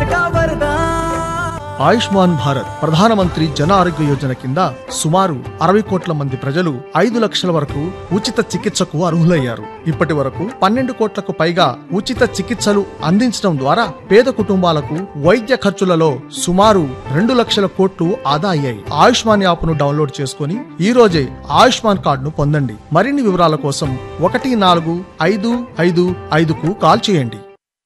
का वरदान ఆయుష్మాన్ భారత్ ప్రధానమంత్రి జన ఆరోగ్య యోజన కింద సుమారు అరవై కోట్ల మంది ప్రజలు ఐదు లక్షల వరకు ఉచిత చికిత్సకు అర్హులయ్యారు ఇప్పటి వరకు పన్నెండు కోట్లకు పైగా ఉచిత చికిత్సలు అందించడం ద్వారా పేద కుటుంబాలకు వైద్య ఖర్చులలో సుమారు రెండు లక్షల కోట్లు ఆదా అయ్యాయి ఆయుష్మాన్ యాప్ ను డౌన్లోడ్ చేసుకుని ఈ రోజే ఆయుష్మాన్ కార్డును పొందండి మరిన్ని వివరాల కోసం ఒకటి నాలుగు ఐదు ఐదు ఐదుకు కాల్ చేయండి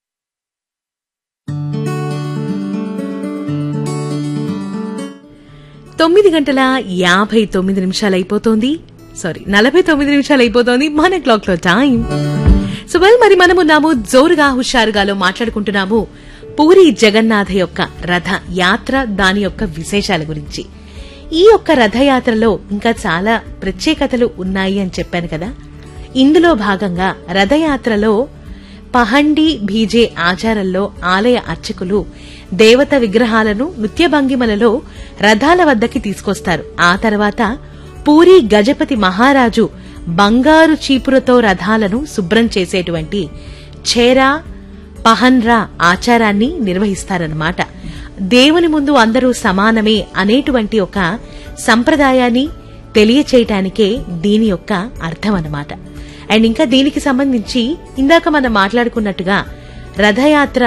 తొమ్మిది గంటల యాభై తొమ్మిది నిమిషాలు అయిపోతోంది సారీ నలభై తొమ్మిది నిమిషాలు అయిపోతోంది మన క్లాక్ లో టైం సో వెల్ మరి మనమున్నాము జోరుగా హుషారుగాలో మాట్లాడుకుంటున్నాము పూరి జగన్నాథ యొక్క రథ యాత్ర దాని యొక్క విశేషాల గురించి ఈ యొక్క రథయాత్రలో ఇంకా చాలా ప్రత్యేకతలు ఉన్నాయి అని చెప్పాను కదా ఇందులో భాగంగా రథయాత్రలో పహండి భీజే ఆచారంలో ఆలయ అర్చకులు దేవత విగ్రహాలను నృత్య భంగిమలలో రథాల వద్దకి తీసుకొస్తారు ఆ తర్వాత పూరి గజపతి మహారాజు బంగారు చీపురతో రథాలను శుభ్రం చేసేటువంటి చేరా పహన్రా ఆచారాన్ని నిర్వహిస్తారన్నమాట దేవుని ముందు అందరూ సమానమే అనేటువంటి ఒక సంప్రదాయాన్ని తెలియచేయటానికే దీని యొక్క అర్థం అన్నమాట అండ్ ఇంకా దీనికి సంబంధించి ఇందాక మనం మాట్లాడుకున్నట్టుగా రథయాత్ర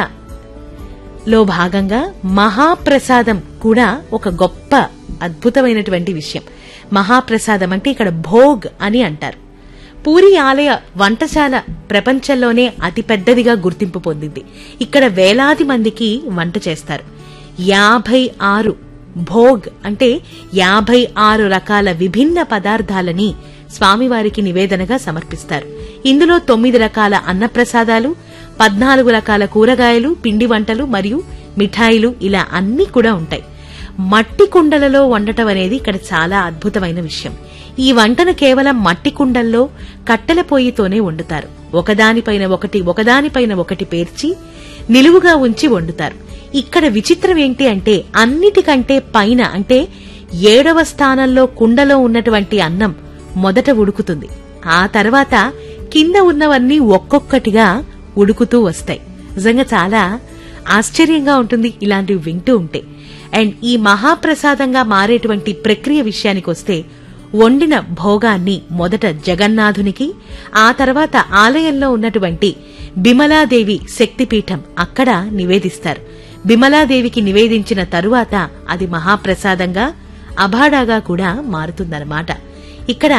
లో భాగంగా మహాప్రసాదం కూడా ఒక గొప్ప అద్భుతమైనటువంటి విషయం మహాప్రసాదం అంటే ఇక్కడ భోగ్ అని అంటారు పూరి ఆలయ వంటశాల ప్రపంచంలోనే అతిపెద్దదిగా గుర్తింపు పొందింది ఇక్కడ వేలాది మందికి వంట చేస్తారు యాభై ఆరు భోగ్ అంటే యాభై ఆరు రకాల విభిన్న పదార్థాలని స్వామివారికి నివేదనగా సమర్పిస్తారు ఇందులో తొమ్మిది రకాల అన్నప్రసాదాలు పద్నాలుగు రకాల కూరగాయలు పిండి వంటలు మరియు మిఠాయిలు ఇలా అన్ని కూడా ఉంటాయి మట్టి కుండలలో వండటం అనేది ఇక్కడ చాలా అద్భుతమైన విషయం ఈ వంటను కేవలం మట్టి కుండల్లో కట్టెల పొయ్యితోనే వండుతారు ఒకదానిపైన ఒకటి ఒకదానిపైన ఒకటి పేర్చి నిలువుగా ఉంచి వండుతారు ఇక్కడ విచిత్రం ఏంటి అంటే అన్నిటికంటే పైన అంటే ఏడవ స్థానంలో కుండలో ఉన్నటువంటి అన్నం మొదట ఉడుకుతుంది ఆ తర్వాత కింద ఉన్నవన్నీ ఒక్కొక్కటిగా ఉడుకుతూ వస్తాయి నిజంగా చాలా ఆశ్చర్యంగా ఉంటుంది ఇలాంటివి వింటూ ఉంటే అండ్ ఈ మహాప్రసాదంగా మారేటువంటి ప్రక్రియ విషయానికి వస్తే వండిన భోగాన్ని మొదట జగన్నాథునికి ఆ తర్వాత ఆలయంలో ఉన్నటువంటి బిమలాదేవి శక్తిపీఠం అక్కడ నివేదిస్తారు బిమలాదేవికి నివేదించిన తరువాత అది మహాప్రసాదంగా అభాడాగా కూడా మారుతుందన్నమాట ఇక్కడ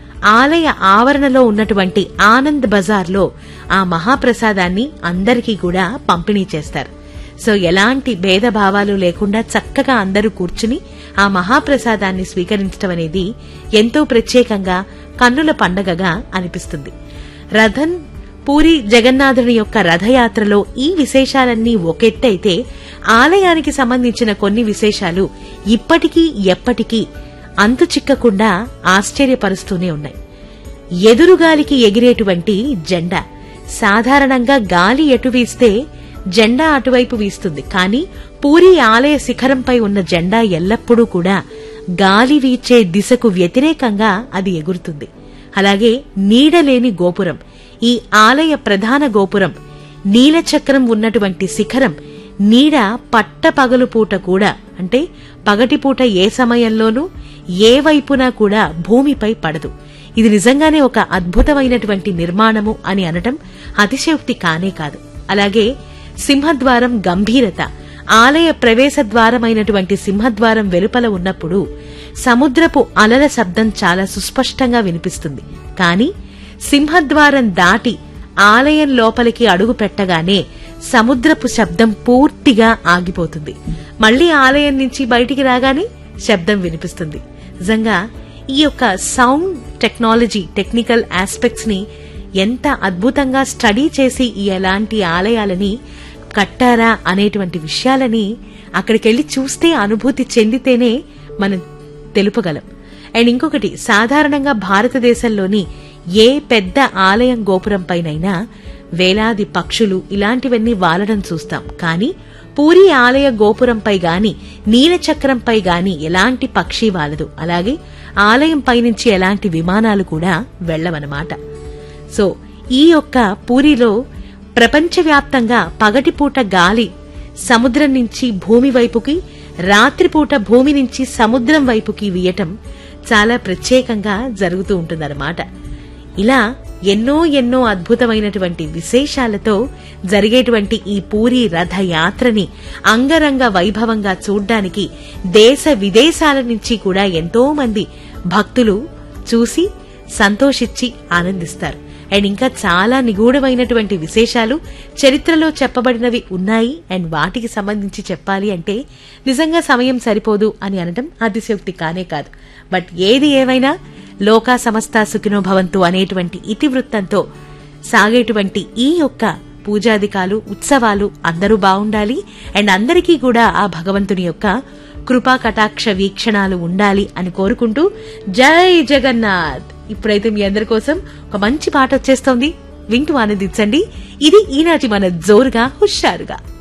ఆలయ ఆవరణలో ఉన్నటువంటి ఆనంద్ బజార్లో ఆ మహాప్రసాదాన్ని అందరికీ కూడా పంపిణీ చేస్తారు సో ఎలాంటి భేదభావాలు లేకుండా చక్కగా అందరూ కూర్చుని ఆ మహాప్రసాదాన్ని స్వీకరించడం అనేది ఎంతో ప్రత్యేకంగా కన్నుల పండగగా అనిపిస్తుంది రథన్ పూరి జగన్నాథుని యొక్క రథయాత్రలో ఈ విశేషాలన్నీ ఒకెత్తైతే ఆలయానికి సంబంధించిన కొన్ని విశేషాలు ఇప్పటికీ ఎప్పటికీ అంతు చిక్కకుండా ఆశ్చర్యపరుస్తూనే ఉన్నాయి ఎదురుగాలికి ఎగిరేటువంటి జెండా సాధారణంగా గాలి ఎటు వీస్తే జెండా అటువైపు వీస్తుంది కానీ పూరి ఆలయ శిఖరంపై ఉన్న జెండా ఎల్లప్పుడూ కూడా గాలి వీచే దిశకు వ్యతిరేకంగా అది ఎగురుతుంది అలాగే నీడలేని గోపురం ఈ ఆలయ ప్రధాన గోపురం నీలచక్రం ఉన్నటువంటి శిఖరం నీడ పట్టపగలు పూట కూడా అంటే పగటిపూట ఏ సమయంలోనూ ఏ వైపునా కూడా భూమిపై పడదు ఇది నిజంగానే ఒక అద్భుతమైనటువంటి నిర్మాణము అని అనటం అతిశయోక్తి కానే కాదు అలాగే సింహద్వారం గంభీరత ఆలయ ప్రవేశ ద్వారమైనటువంటి సింహద్వారం వెలుపల ఉన్నప్పుడు సముద్రపు అలల శబ్దం చాలా సుస్పష్టంగా వినిపిస్తుంది కాని సింహద్వారం దాటి ఆలయం లోపలికి అడుగు పెట్టగానే సముద్రపు శబ్దం పూర్తిగా ఆగిపోతుంది మళ్లీ ఆలయం నుంచి బయటికి రాగానే శబ్దం వినిపిస్తుంది నిజంగా ఈ యొక్క సౌండ్ టెక్నాలజీ టెక్నికల్ ఆస్పెక్ట్స్ ని ఎంత అద్భుతంగా స్టడీ చేసి ఈ ఎలాంటి ఆలయాలని కట్టారా అనేటువంటి విషయాలని అక్కడికెళ్లి చూస్తే అనుభూతి చెందితేనే మనం తెలుపగలం అండ్ ఇంకొకటి సాధారణంగా భారతదేశంలోని ఏ పెద్ద ఆలయం గోపురంపైనైనా వేలాది పక్షులు ఇలాంటివన్నీ వాలడం చూస్తాం కానీ పూరి ఆలయ గోపురంపై గాని నీలచక్రంపై గాని ఎలాంటి పక్షి వాలదు అలాగే ఆలయం పైనుంచి ఎలాంటి విమానాలు కూడా వెళ్లవన్నమాట సో ఈ యొక్క పూరిలో ప్రపంచవ్యాప్తంగా పగటిపూట గాలి సముద్రం నుంచి భూమి వైపుకి రాత్రిపూట భూమి నుంచి సముద్రం వైపుకి వీయటం చాలా ప్రత్యేకంగా జరుగుతూ ఉంటుందన్నమాట ఇలా ఎన్నో ఎన్నో అద్భుతమైనటువంటి విశేషాలతో జరిగేటువంటి ఈ పూరి రథయాత్రని అంగరంగ వైభవంగా చూడ్డానికి దేశ విదేశాల నుంచి కూడా ఎంతో మంది భక్తులు చూసి సంతోషించి ఆనందిస్తారు అండ్ ఇంకా చాలా నిగూఢమైనటువంటి విశేషాలు చరిత్రలో చెప్పబడినవి ఉన్నాయి అండ్ వాటికి సంబంధించి చెప్పాలి అంటే నిజంగా సమయం సరిపోదు అని అనడం అతిశయోక్తి కానే కాదు బట్ ఏది ఏమైనా లోకా సమస్త సుఖినో భవంతు అనేటువంటి ఇతివృత్తంతో సాగేటువంటి ఈ యొక్క పూజాదికాలు ఉత్సవాలు అందరూ బావుండాలి అండ్ అందరికీ కూడా ఆ భగవంతుని యొక్క కృపా కటాక్ష వీక్షణాలు ఉండాలి అని కోరుకుంటూ జై జగన్నాథ్ ఇప్పుడైతే మీ అందరి కోసం ఒక మంచి పాట వచ్చేస్తోంది వింటూ ఆనందించండి ఇది ఈనాటి మన జోరుగా హుషారుగా